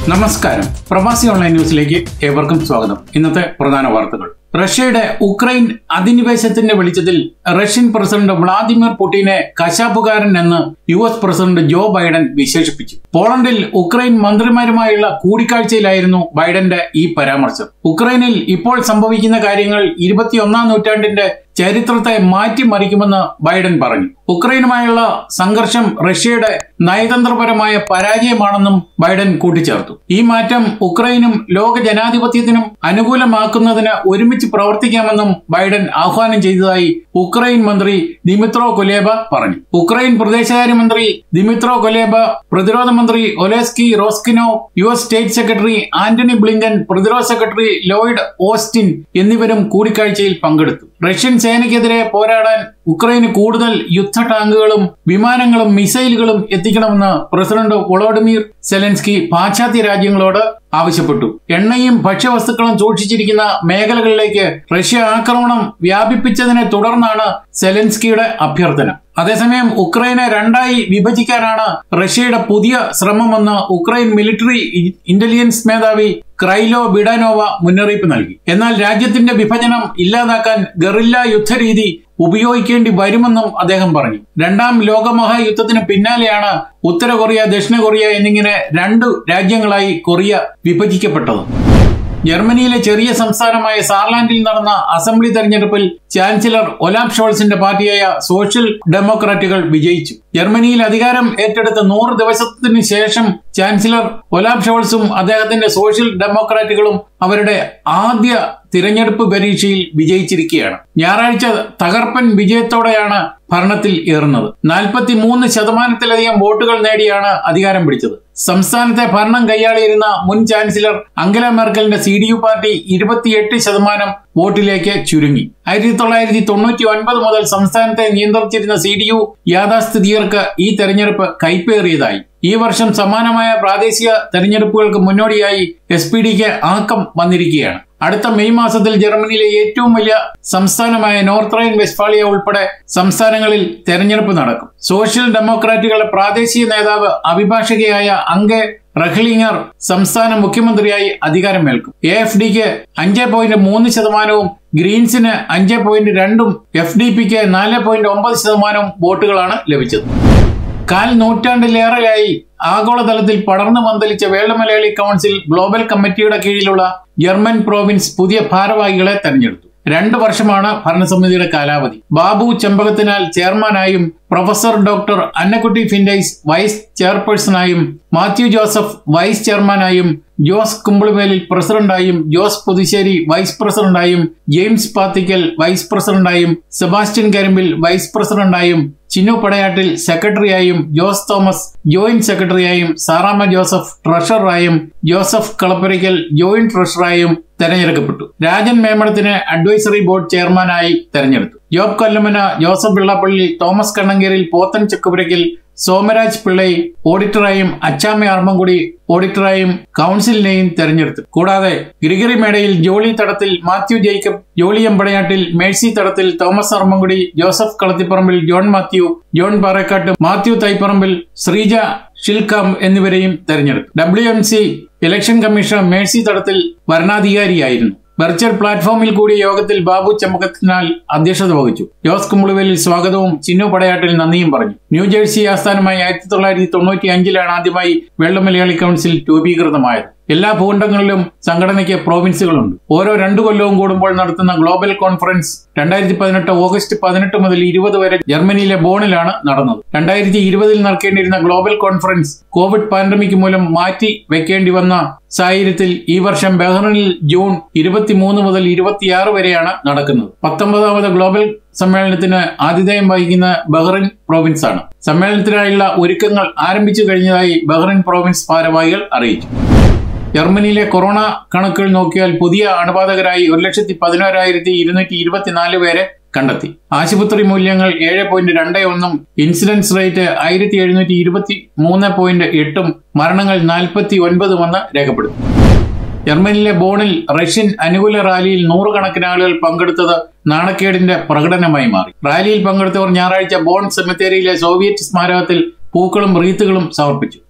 നമസ്കാരം പ്രവാസി ഓൺലൈൻ ന്യൂസിലേക്ക് ഏവർക്കും സ്വാഗതം ഇന്നത്തെ പ്രധാന വാർത്തകൾ റഷ്യയുടെ ഉക്രൈൻ അധിനിവേശത്തിന്റെ വെളിച്ചത്തിൽ റഷ്യൻ പ്രസിഡന്റ് വ്ളാദിമിർ പുടിനെ കശാപ്പുകാരൻ എന്ന് U S president Joe Biden വിശേഷിപ്പിച്ചു പോളണ്ടിൽ ഉക്രൈൻ മന്ത്രിമാരുമായുള്ള കൂടിക്കാഴ്ചയിലായിരുന്നു ബൈഡന്റെ ഈ പരാമർശം ഉക്രൈനിൽ ഇപ്പോൾ സംഭവിക്കുന്ന കാര്യങ്ങൾ ഇരുപത്തിയൊന്നാം നൂറ്റാണ്ടിന്റെ ചരിത്രത്തെ മാറ്റിമറിക്കുമെന്ന് ബൈഡൻ പറഞ്ഞു ഉക്രൈനുമായുള്ള സംഘർഷം റഷ്യയുടെ നയതന്ത്രപരമായ പരാജയമാണെന്നും ബൈഡൻ കൂട്ടിച്ചേർത്തു ഈ മാറ്റം ഉക്രൈനും ലോക ജനാധിപത്യത്തിനും അനുകൂലമാക്കുന്നതിന് ഒരുമിച്ച് പ്രവർത്തിക്കാമെന്നും ബൈഡൻ ആഹ്വാനം ചെയ്തതായി ഉക്രൈൻ മന്ത്രി ദിമിത്രോ കൊലേബ പറഞ്ഞു ഉക്രൈൻ പ്രദേശകാര്യമന്ത്രി ദിമിത്രോ കൊലേബ പ്രതിരോധ മന്ത്രി ഒലേസ്കി റോസ്കിനോ U S state secretary Antony Blinken പ്രതിരോധ സെക്രട്ടറി ലോയിഡ് ഓസ്റ്റിൻ എന്നിവരും കൂടിക്കാഴ്ചയിൽ പങ്കെടുത്തു റഷ്യൻ സേനയ്ക്കെതിരെ പോരാടാൻ ഉക്രൈന് കൂടുതൽ യുദ്ധ ടാങ്കുകളും വിമാനങ്ങളും മിസൈലുകളും എത്തിക്കണമെന്ന് പ്രസിഡന്റ് വൊളോഡിമിർ സെലൻസ്കി പാശ്ചാത്യ രാജ്യങ്ങളോട് ആവശ്യപ്പെട്ടു എണ്ണയും ഭക്ഷ്യവസ്തുക്കളും സൂക്ഷിച്ചിരിക്കുന്ന മേഖലകളിലേക്ക് റഷ്യ ആക്രമണം വ്യാപിപ്പിച്ചതിനെ തുടർന്നാണ് സെലൻസ്കിയുടെ അഭ്യർത്ഥന അതേസമയം ഉക്രൈനെ രണ്ടായി വിഭജിക്കാനാണ് റഷ്യയുടെ പുതിയ ശ്രമമെന്ന് ഉക്രൈൻ മിലിറ്ററി ഇന്റലിജൻസ് മേധാവി ക്രൈലോ ബിഡാനോവ മുന്നറിയിപ്പ് നൽകി എന്നാൽ രാജ്യത്തിന്റെ വിഭജനം ഇല്ലാതാക്കാൻ ഗറില്ല യുദ്ധരീതി ഉപയോഗിക്കേണ്ടി വരുമെന്നും അദ്ദേഹം പറഞ്ഞു രണ്ടാം ലോകമഹായുദ്ധത്തിന് പിന്നാലെയാണ് ഉത്തര കൊറിയ ദക്ഷിണ കൊറിയ എന്നിങ്ങനെ രണ്ടു രാജ്യങ്ങളായി കൊറിയ വിഭജിക്കപ്പെട്ടത് ജർമ്മനിയിലെ ചെറിയ സംസ്ഥാനമായ സാർലാൻഡിൽ നടന്ന അസംബ്ലി തെരഞ്ഞെടുപ്പിൽ ചാൻസലർ ഒലാഫ് ഷോൾസിന്റെ പാർട്ടിയായ സോഷ്യൽ ഡെമോക്രാറ്റുകൾ വിജയിച്ചു ജർമ്മനിയിൽ അധികാരം ഏറ്റെടുത്ത നൂറ് ദിവസത്തിന് ശേഷം ചാൻസലർ ഒലാഫ് ഷോൾസും അദ്ദേഹത്തിന്റെ സോഷ്യൽ ഡെമോക്രാറ്റുകളും അവരുടെ ആദ്യ തിരഞ്ഞെടുപ്പ് പരീക്ഷയിൽ വിജയിച്ചിരിക്കുകയാണ് ഞായറാഴ്ച തകർപ്പൻ വിജയത്തോടെയാണ് ഭരണത്തിൽ ഏറുന്നത് നാൽപ്പത്തി മൂന്ന് ശതമാനത്തിലധികം വോട്ടുകൾ നേടിയാണ് അധികാരം പിടിച്ചത് സംസ്ഥാനത്തെ ഭരണം കൈയാളിയിരുന്ന മുൻ ചാൻസലർ അംഗല മെർക്കലിന്റെ സി ഡി യു പാർട്ടി ഇരുപത്തിയെട്ട് ശതമാനം വോട്ടിലേക്ക് ചുരുങ്ങി ആയിരത്തി തൊള്ളായിരത്തി തൊണ്ണൂറ്റി ഒൻപത് മുതൽ സംസ്ഥാനത്തെ നിയന്ത്രിച്ചിരുന്ന സി ഡി യു യാഥാസ്ഥിതികർക്ക് ഈ തെരഞ്ഞെടുപ്പ് കൈപ്പേറിയതായി ഈ വർഷം സമാനമായ പ്രാദേശിക തെരഞ്ഞെടുപ്പുകൾക്ക് മുന്നോടിയായി എസ് പി ഡിക്ക് ആക്കം വന്നിരിക്കുകയാണ് അടുത്ത മെയ് മാസത്തിൽ ജർമ്മനിയിലെ ഏറ്റവും വലിയ സംസ്ഥാനമായ നോർത്ത് റൈൻ വെസ്റ്റ്ഫാളിയ ഉൾപ്പെടെ സംസ്ഥാനങ്ങളിൽ തെരഞ്ഞെടുപ്പ് നടക്കും സോഷ്യൽ ഡെമോക്രാറ്റുകളുടെ പ്രാദേശിക നേതാവ് അഭിഭാഷകയായ അങ്കെ റഹ്ലിംഗർ സംസ്ഥാന മുഖ്യമന്ത്രിയായി അധികാരമേൽക്കും എ എഫ് ഡിക്ക് അഞ്ച് പോയിന്റ് മൂന്ന് ശതമാനവും ഗ്രീൻസിന് അഞ്ച് പോയിന്റ് രണ്ടും എഫ് ഡി പിക്ക് നാല് പോയിന്റ് ഒമ്പത് ശതമാനവും വോട്ടുകളാണ് ലഭിച്ചത് കാൽ നൂറ്റാണ്ടിലേറെയായി ആഗോളതലത്തിൽ പടർന്നു പന്തലിച്ച വേൾഡ് മലയാളി കൗൺസിൽ ഗ്ലോബൽ കമ്മിറ്റിയുടെ കീഴിലുള്ള ജർമ്മൻ പ്രോവിൻസ് പുതിയ ഭാരവാഹികളെ തെരഞ്ഞെടുത്തു രണ്ടു വർഷമാണ് ഭരണസമിതിയുടെ കാലാവധി ബാബു ചെമ്പകത്തിനാൽ ചെയർമാനായും professor doctor Annakutty Findeis vice ചെയർപേഴ്സണായും മാത്യു ജോസഫ് വൈസ് ചെയർമാനായും ജോസ് കുമ്പിളിവേലിൽ പ്രസിഡന്റായും ജോസ് പുതുശ്ശേരി വൈസ് പ്രസിഡന്റായും ജെയിംസ് പാത്തിക്കൽ വൈസ് പ്രസിഡന്റായും സെബാസ്റ്റ്യൻ കരിമ്പിൽ വൈസ് പ്രസിഡന്റായും ചിന്നു പടയാട്ടിൽ സെക്രട്ടറിയായും ജോസ് തോമസ് ജോയിന്റ് സെക്രട്ടറിയായും സാറാമ്മ ജോസഫ് ട്രഷററായും ജോസഫ് കളപ്പുരയ്ക്കൽ ജോയിന്റ് ട്രഷററായും തെരഞ്ഞെടുക്കപ്പെട്ടു രാജൻ മേമടത്തിന് അഡ്വൈസറി ബോർഡ് ചെയർമാനായി തെരഞ്ഞെടുത്തു ജോബ് കൊല്ലമന ജോസഫ് വെള്ളപ്പള്ളി തോമസ് കണ്ണങ്കേരിൽ പോത്തൻ ചക്കുപുരയ്ക്കൽ സോമരാജ് പിള്ളൈ ഓഡിറ്ററായും അച്ചാമ്മ അർമ്മൻകുടി ഓഡിറ്ററായും കൗൺസിലിനെയും തെരഞ്ഞെടുത്തു കൂടാതെ ഗ്രിഗറി മേടയിൽ ജോളി തടത്തിൽ മാത്യു ജേക്കബ് ജോളി എമ്പടയാട്ടിൽ മേഴ്സി തടത്തിൽ തോമസ് അർമ്മൻകുടി ജോസഫ് കളത്തിപ്പറമ്പിൽ ജോൺ മാത്യു ജോൺ പാറക്കാട്ട് മാത്യു തൈപ്പറമ്പിൽ ശ്രീജ ഷിൽക്കാം എന്നിവരെയും തെരഞ്ഞെടുത്തു W M C election commissioner Mercy Thadathil വരണാധികാരിയായിരുന്നു വെർച്വൽ പ്ലാറ്റ്ഫോമിൽ കൂടിയ യോഗത്തിൽ ബാബു ചെമ്പകത്തിനാൽ അധ്യക്ഷത വഹിച്ചു ജോസ് കുമ്പളുവേലിൽ സ്വാഗതവും ചിന്നു പടയാട്ടിൽ നന്ദിയും പറഞ്ഞു ന്യൂജേഴ്സി ആസ്ഥാനമായി ആയിരത്തി തൊള്ളായിരത്തി തൊണ്ണൂറ്റി അഞ്ചിലാണ് ആദ്യമായി വെള്ള മലയാളി കൗൺസിൽ രൂപീകൃതമായത് എല്ലാ ഭൂഖണ്ഡങ്ങളിലും സംഘടനയ്ക്ക് പ്രോവിൻസുകളുണ്ട് ഓരോ രണ്ടു കൊല്ലവും കൂടുമ്പോൾ നടത്തുന്ന ഗ്ലോബൽ കോൺഫറൻസ് രണ്ടായിരത്തി പതിനെട്ട് ഓഗസ്റ്റ് പതിനെട്ട് മുതൽ ഇരുപത് വരെ ജർമ്മനിയിലെ ബോണിലാണ് നടന്നത് രണ്ടായിരത്തി ഇരുപതിൽ നടക്കേണ്ടിയിരുന്ന ഗ്ലോബൽ കോൺഫറൻസ് കോവിഡ് പാൻഡമിക് മൂലം മാറ്റി വെക്കേണ്ടി വന്ന സാഹചര്യത്തിൽ ഈ വർഷം ബഹ്റിനിൽ ജൂൺ ഇരുപത്തിമൂന്ന് മുതൽ ഇരുപത്തിയാറ് വരെയാണ് നടക്കുന്നത് പത്തൊമ്പതാമത് ഗ്ലോബൽ സമ്മേളനത്തിന് ആതിഥേയം വഹിക്കുന്ന ബഹ്റിൻ പ്രോവിൻസ് ആണ് സമ്മേളനത്തിനായുള്ള ഒരുക്കങ്ങൾ ആരംഭിച്ചു കഴിഞ്ഞതായി ബഹ്റിൻ പ്രോവിൻസ് ഭാരവാഹികൾ അറിയിച്ചു ജർമ്മനിയിലെ കൊറോണ കണക്കുകൾ നോക്കിയാൽ പുതിയ അണുബാധകരായി ഒരു ലക്ഷത്തി പതിനോരായിരത്തി ഇരുന്നൂറ്റി ഇരുപത്തിനാല് പേരെ കണ്ടെത്തി ആശുപത്രി മൂല്യങ്ങൾ ഏഴ് പോയിന്റ് രണ്ട് ഒന്നും ഇൻസിഡൻസ് റേറ്റ് ആയിരത്തി എഴുന്നൂറ്റി ഇരുപത്തി മൂന്ന് പോയിന്റ് എട്ടും മരണങ്ങൾ നാൽപ്പത്തി ഒൻപതുമെന്ന് രേഖപ്പെടുത്തി ജർമ്മനിയിലെ ബോണിൽ റഷ്യൻ അനുകൂല റാലിയിൽ നൂറുകണക്കിന് ആളുകൾ പങ്കെടുത്തത് നാണക്കേടിന്റെ പ്രകടനമായി മാറി റാലിയിൽ പങ്കെടുത്തവർ ഞായറാഴ്ച ബോൺ സെമിത്തേരിയിലെ സോവിയറ്റ് സ്മാരകത്തിൽ പൂക്കളും റീത്തുകളും സമർപ്പിച്ചു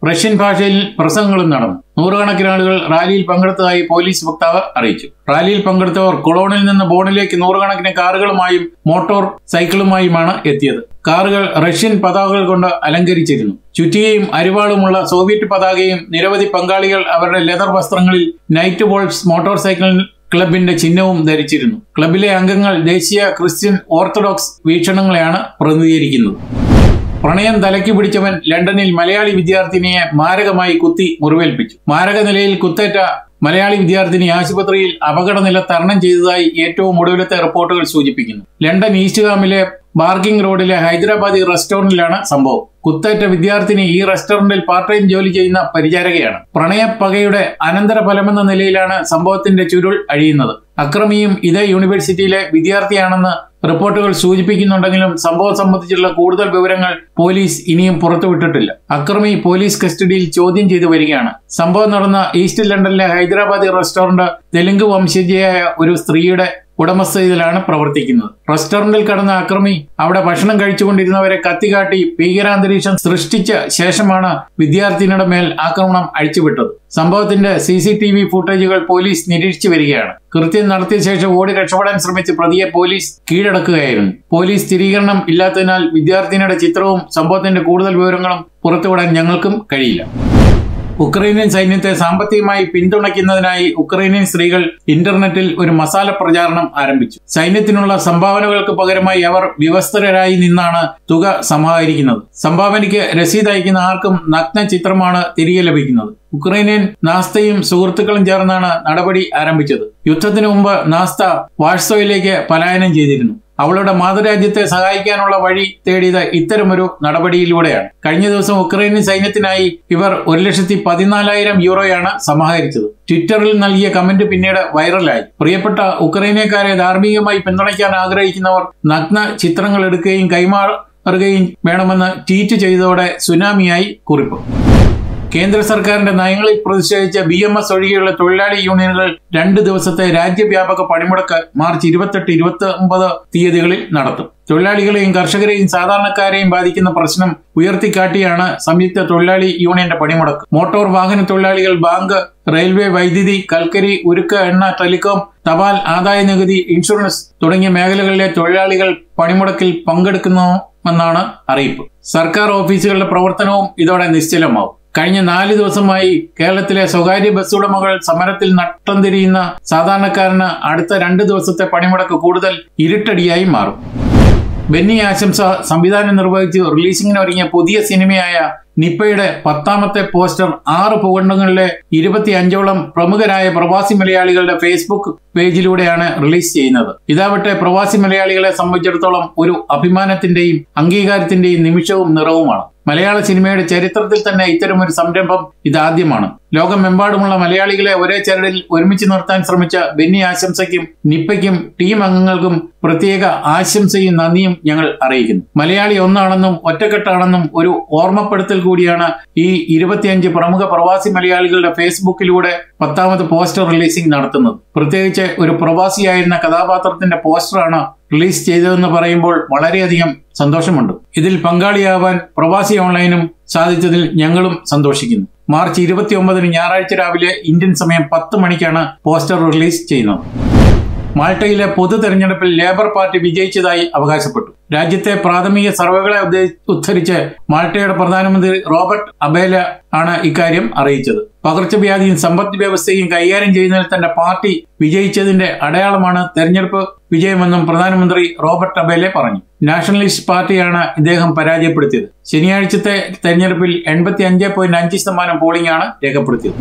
റഷ്യൻ ഭാഷയിൽ പ്രസംഗങ്ങളും നടന്നു നൂറുകണക്കിന് ആളുകൾ റാലിയിൽ പങ്കെടുത്തതായി പോലീസ് വക്താവ് അറിയിച്ചു റാലിയിൽ പങ്കെടുത്തവർ കൊളോണിൽ നിന്ന് ബോണിലേക്ക് നൂറുകണക്കിന് കാറുകളുമായും മോട്ടോർ സൈക്കിളുമായുമാണ് എത്തിയത് കാറുകൾ റഷ്യൻ പതാകകൾ കൊണ്ട് അലങ്കരിച്ചിരുന്നു ചുറ്റികയും അരിവാളുമുള്ള സോവിയറ്റ് പതാകയും നിരവധി പങ്കാളികൾ അവരുടെ ലെതർ വസ്ത്രങ്ങളിൽ നൈറ്റ് വോൾഫ്സ് മോട്ടോർ സൈക്കിൾ ക്ലബിന്റെ ചിഹ്നവും ധരിച്ചിരുന്നു ക്ലബിലെ അംഗങ്ങൾ ദേശീയ ക്രിസ്ത്യൻ ഓർത്തഡോക്സ് വീക്ഷണങ്ങളെയാണ് പ്രതിനിധീകരിക്കുന്നത് പ്രണയം തലയ്ക്ക് പിടിച്ചവൻ ലണ്ടനിൽ മലയാളി വിദ്യാർത്ഥിനിയെ മാരകമായി കുത്തി മുറിവേൽപ്പിച്ചു മാരക നിലയിൽ കുത്തേറ്റ മലയാളി വിദ്യാർത്ഥിനി ആശുപത്രിയിൽ അപകടനില തരണം ചെയ്തതായി ഏറ്റവും ഒടുവിലത്തെ റിപ്പോർട്ടുകൾ സൂചിപ്പിക്കുന്നു ലണ്ടൻ ഈസ്റ്റ്ഹാമിലെ ബാർക്കിംഗ് റോഡിലെ ഹൈദരാബാദി റെസ്റ്റോറന്റിലാണ് സംഭവം കുത്തേറ്റ വിദ്യാർത്ഥിനി ഈ റെസ്റ്റോറന്റിൽ പാർട്ട് ടൈം ജോലി ചെയ്യുന്ന പരിചാരകയാണ് പ്രണയപ്പകയുടെ അനന്തരഫലമെന്ന നിലയിലാണ് സംഭവത്തിന്റെ ചുരുൾ അഴിയുന്നത് അക്രമിയും ഇതേ യൂണിവേഴ്സിറ്റിയിലെ വിദ്യാർത്ഥിയാണെന്ന് റിപ്പോർട്ടുകൾ സൂചിപ്പിക്കുന്നുണ്ടെങ്കിലും സംഭവം സംബന്ധിച്ചുള്ള കൂടുതൽ വിവരങ്ങൾ പോലീസ് ഇനിയും പുറത്തുവിട്ടിട്ടില്ല അക്രമി പോലീസ് കസ്റ്റഡിയിൽ ചോദ്യം ചെയ്തു വരികയാണ് സംഭവം നടന്ന ഈസ്റ്റ് ലണ്ടനിലെ ഹൈദരാബാദി റെസ്റ്റോറന്റ് തെലുങ്ക് വംശജയായ ഒരു സ്ത്രീയുടെ ഉടമസ്ഥയിലാണ് പ്രവർത്തിക്കുന്നത് റെസ്റ്റോറന്റിൽ കടന്ന അക്രമി അവിടെ ഭക്ഷണം കഴിച്ചുകൊണ്ടിരുന്നവരെ കത്തികാട്ടി ഭീകരാന്തരീക്ഷം സൃഷ്ടിച്ച ശേഷമാണ് വിദ്യാർത്ഥിനിയുടെ മേൽ ആക്രമണം അഴിച്ചുവിട്ടത് സംഭവത്തിന്റെ സി സി ടി വി ഫുട്ടേജുകൾ പോലീസ് നിരീക്ഷിച്ചു വരികയാണ് കൃത്യം നടത്തിയ ശേഷം ഓടി രക്ഷപ്പെടാൻ ശ്രമിച്ച് പ്രതിയെ പോലീസ് കീഴടക്കുകയായിരുന്നു പോലീസ് സ്ഥിരീകരണം ഇല്ലാത്തതിനാൽ വിദ്യാർത്ഥിനിയുടെ ചിത്രവും സംഭവത്തിന്റെ കൂടുതൽ വിവരങ്ങളും പുറത്തുവിടാൻ ഞങ്ങൾക്കും കഴിയില്ല ഉക്രൈനിയൻ സൈന്യത്തെ സാമ്പത്തികമായി പിന്തുണയ്ക്കുന്നതിനായി ഉക്രൈനിയൻ സ്ത്രീകൾ ഇന്റർനെറ്റിൽ ഒരു മസാല പ്രചാരണം ആരംഭിച്ചു സൈന്യത്തിനുള്ള സംഭാവനകൾക്ക് പകരമായി അവർ വിവസ്ത്രരായി നിന്നാണ് തുക സമാഹരിക്കുന്നത് സംഭാവനയ്ക്ക് രസീത് അയക്കുന്ന ആർക്കും നഗ്ന ചിത്രമാണ് തിരികെ ലഭിക്കുന്നത് ഉക്രൈനിയൻ നാസ്തയും സുഹൃത്തുക്കളും ചേർന്നാണ് നടപടി ആരംഭിച്ചത് യുദ്ധത്തിനു മുമ്പ് നാസ്ത വാഴ്സോയിലേക്ക് പലായനം ചെയ്തിരുന്നു അവളുടെ മാതൃരാജ്യത്തെ സഹായിക്കാനുള്ള വഴി തേടിയത് ഇത്തരമൊരു നടപടിയിലൂടെയാണ് കഴിഞ്ഞ ദിവസം ഉക്രൈനിയൻ സൈന്യത്തിനായി ഇവർ ഒരു ലക്ഷത്തി പതിനാലായിരം യൂറോയാണ് സമാഹരിച്ചത് ട്വിറ്ററിൽ നൽകിയ കമന്റ് പിന്നീട് വൈറലായി പ്രിയപ്പെട്ട ഉക്രൈനക്കാരെ ധാർമ്മികമായി പിന്തുണയ്ക്കാൻ ആഗ്രഹിക്കുന്നവർ നഗ്ന ചിത്രങ്ങൾ എടുക്കുകയും കൈമാറുകയും വേണമെന്ന് ട്വീറ്റ് ചെയ്തതോടെ സുനാമിയായി കുറിപ്പ് കേന്ദ്ര സർക്കാരിന്റെ നയങ്ങളിൽ പ്രതിഷേധിച്ച ബി എം എസ് ഒഴികെയുള്ള തൊഴിലാളി യൂണിയനുകൾ രണ്ട് ദിവസത്തെ രാജ്യവ്യാപക പണിമുടക്ക് മാർച്ച് ഇരുപത്തെട്ട് ഇരുപത്തി ഒമ്പത് തീയതികളിൽ നടത്തും തൊഴിലാളികളെയും കർഷകരെയും സാധാരണക്കാരെയും ബാധിക്കുന്ന പ്രശ്നം ഉയർത്തിക്കാട്ടിയാണ് സംയുക്ത തൊഴിലാളി യൂണിയന്റെ പണിമുടക്ക് മോട്ടോർ വാഹന തൊഴിലാളികൾ ബാങ്ക് റെയിൽവേ വൈദ്യുതി കൽക്കരി ഉരുക്ക് എണ്ണ ടെലികോം തപാൽ ആദായ നികുതി ഇൻഷുറൻസ് തുടങ്ങിയ മേഖലകളിലെ തൊഴിലാളികൾ പണിമുടക്കിൽ പങ്കെടുക്കുന്നുവെന്നാണ് അറിയിപ്പ് സർക്കാർ ഓഫീസുകളുടെ പ്രവർത്തനവും ഇതോടെ നിശ്ചലമാവും കഴിഞ്ഞ നാല് ദിവസമായി കേരളത്തിലെ സ്വകാര്യ ബസ് ഉടമകൾ സമരത്തിൽ നട്ടം തിരിയുന്ന സാധാരണക്കാരന് അടുത്ത രണ്ട് ദിവസത്തെ പണിമുടക്ക് കൂടുതൽ ഇരുട്ടടിയായി മാറും ബെന്നി ആശംസ സംവിധാനം നിർവഹിച്ച് റിലീസിംഗിന് ഒരുങ്ങിയ പുതിയ സിനിമയായ നിപ്പയുടെ പത്താമത്തെ പോസ്റ്റർ ആറ് ഭൂഖണ്ഡങ്ങളിലെ ഇരുപത്തി അഞ്ചോളം പ്രമുഖരായ പ്രവാസി മലയാളികളുടെ ഫേസ്ബുക്ക് പേജിലൂടെയാണ് റിലീസ് ചെയ്യുന്നത് ഇതാവട്ടെ പ്രവാസി മലയാളികളെ സംബന്ധിച്ചിടത്തോളം ഒരു അഭിമാനത്തിന്റെയും അംഗീകാരത്തിന്റെയും നിമിഷവും നിറവുമാണ് മലയാള സിനിമയുടെ ചരിത്രത്തിൽ തന്നെ ഇത്തരമൊരു സംരംഭം ഇതാദ്യമാണ് ലോകമെമ്പാടുമുള്ള മലയാളികളെ ഒരേ ചരടിൽ ഒരുമിച്ച് നിർത്താൻ ശ്രമിച്ച ബെന്നി ആശംസയ്ക്കും നിപ്പയ്ക്കും ടീം അംഗങ്ങൾക്കും പ്രത്യേക ആശംസയും നന്ദിയും ഞങ്ങൾ അറിയിക്കുന്നു മലയാളി ഒന്നാണെന്നും ഒറ്റക്കെട്ടാണെന്നും ഒരു ഓർമ്മപ്പെടുത്തൽ കൂടിയാണ് ഈ ഇരുപത്തിയഞ്ച് പ്രമുഖ പ്രവാസി മലയാളികളുടെ ഫേസ്ബുക്കിലൂടെ പത്താമത് പോസ്റ്റർ റിലീസിംഗ് നടത്തുന്നത് പ്രത്യേകിച്ച് ഒരു പ്രവാസിയായിരുന്ന കഥാപാത്രത്തിന്റെ പോസ്റ്ററാണ് റിലീസ് ചെയ്തതെന്ന് പറയുമ്പോൾ വളരെയധികം സന്തോഷമുണ്ട് ഇതിൽ പങ്കാളിയാവാൻ പ്രവാസി ഓൺലൈനും സാധിച്ചതിൽ ഞങ്ങളും സന്തോഷിക്കുന്നു മാർച്ച് ഇരുപത്തി ഒമ്പതിന് ഞായറാഴ്ച രാവിലെ ഇന്ത്യൻ സമയം പത്ത് മണിക്കാണ് പോസ്റ്റർ റിലീസ് ചെയ്യുന്നത് മാൾട്ടയിലെ പൊതു തെരഞ്ഞെടുപ്പിൽ ലേബർ പാർട്ടി വിജയിച്ചതായി അവകാശപ്പെട്ടു രാജ്യത്തെ പ്രാഥമിക സർവേകളെ ഉദ്ധരിച്ച് മാൾട്ടയുടെ പ്രധാനമന്ത്രി റോബർട്ട് അബേല ആണ് ഇക്കാര്യം അറിയിച്ചത് പകർച്ചവ്യാധിയും സമ്പദ് വ്യവസ്ഥയും കൈകാര്യം ചെയ്യുന്നതിൽ തന്റെ പാർട്ടി വിജയിച്ചതിന്റെ അടയാളമാണ് തെരഞ്ഞെടുപ്പ് വിജയമെന്നും പ്രധാനമന്ത്രി റോബർട്ട് അബേലെ പറഞ്ഞു നാഷണലിസ്റ്റ് പാർട്ടിയാണ് ഇദ്ദേഹം പരാജയപ്പെടുത്തിയത് ശനിയാഴ്ചത്തെ തെരഞ്ഞെടുപ്പിൽ എൺപത്തി അഞ്ച് പോയിന്റ് അഞ്ച് ശതമാനം പോളിംഗ് ആണ് രേഖപ്പെടുത്തിയത്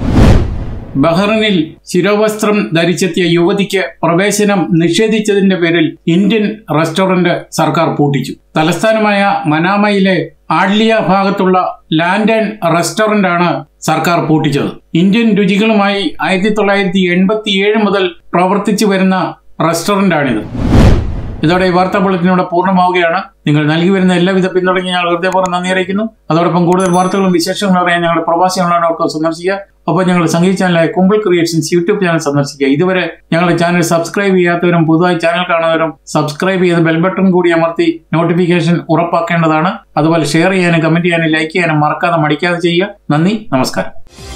ബഹ്റിനിൽ ശിരോവസ്ത്രം ധരിച്ചെത്തിയ യുവതിക്ക് പ്രവേശനം നിഷേധിച്ചതിന്റെ പേരിൽ ഇന്ത്യൻ റെസ്റ്റോറന്റ് സർക്കാർ പൂട്ടിച്ചു തലസ്ഥാനമായ മനാമയിലെ ആഡ്ലിയ ഭാഗത്തുള്ള ലാൻഡ് ആൻഡ് റെസ്റ്റോറന്റ് ആണ് സർക്കാർ പൂട്ടിച്ചത് ഇന്ത്യൻ രുചികളുമായി ആയിരത്തി തൊള്ളായിരത്തി എൺപത്തിയേഴ് മുതൽ പ്രവർത്തിച്ചു വരുന്ന റെസ്റ്റോറന്റാണിത് ഇതോടെ ഈ വാർത്താ ബുള്ളറ്റിനോട് പൂർണ്ണമാവുകയാണ് നിങ്ങൾ നൽകി വരുന്ന എല്ലാവിധ പിന്തുണയ്ക്ക് ഞങ്ങൾ ഹൃദയപൂർവ്വം നന്ദി അറിയിക്കുന്നു അതോടൊപ്പം കൂടുതൽ വാർത്തകളും വിശേഷങ്ങളും അറിയാൻ ഞങ്ങളുടെ പ്രവാസി ഓൺലൈൻ ഡോട്ട് കോം സന്ദർശിക്കുക അപ്പോൾ ഞങ്ങളുടെ സംഗീത ചാനലായ കുമ്പിൾ ക്രിയേഷൻസ് യൂട്യൂബ് ചാനൽ സന്ദർശിക്കുക ഇതുവരെ ഞങ്ങളുടെ ചാനൽ സബ്സ്ക്രൈബ് ചെയ്യാത്തവരും പുതുതായി ചാനൽ കാണുന്നവരും സബ്സ്ക്രൈബ് ചെയ്ത് ബെൽ ബട്ടൺ കൂടി അമർത്തി നോട്ടിഫിക്കേഷൻ ഉറപ്പാക്കേണ്ടതാണ് അതുപോലെ ഷെയർ ചെയ്യാനും കമന്റ് ചെയ്യാനും ലൈക്ക് ചെയ്യാനും മറക്കാതെ മടിക്കാതെ ചെയ്യുക നന്ദി നമസ്കാരം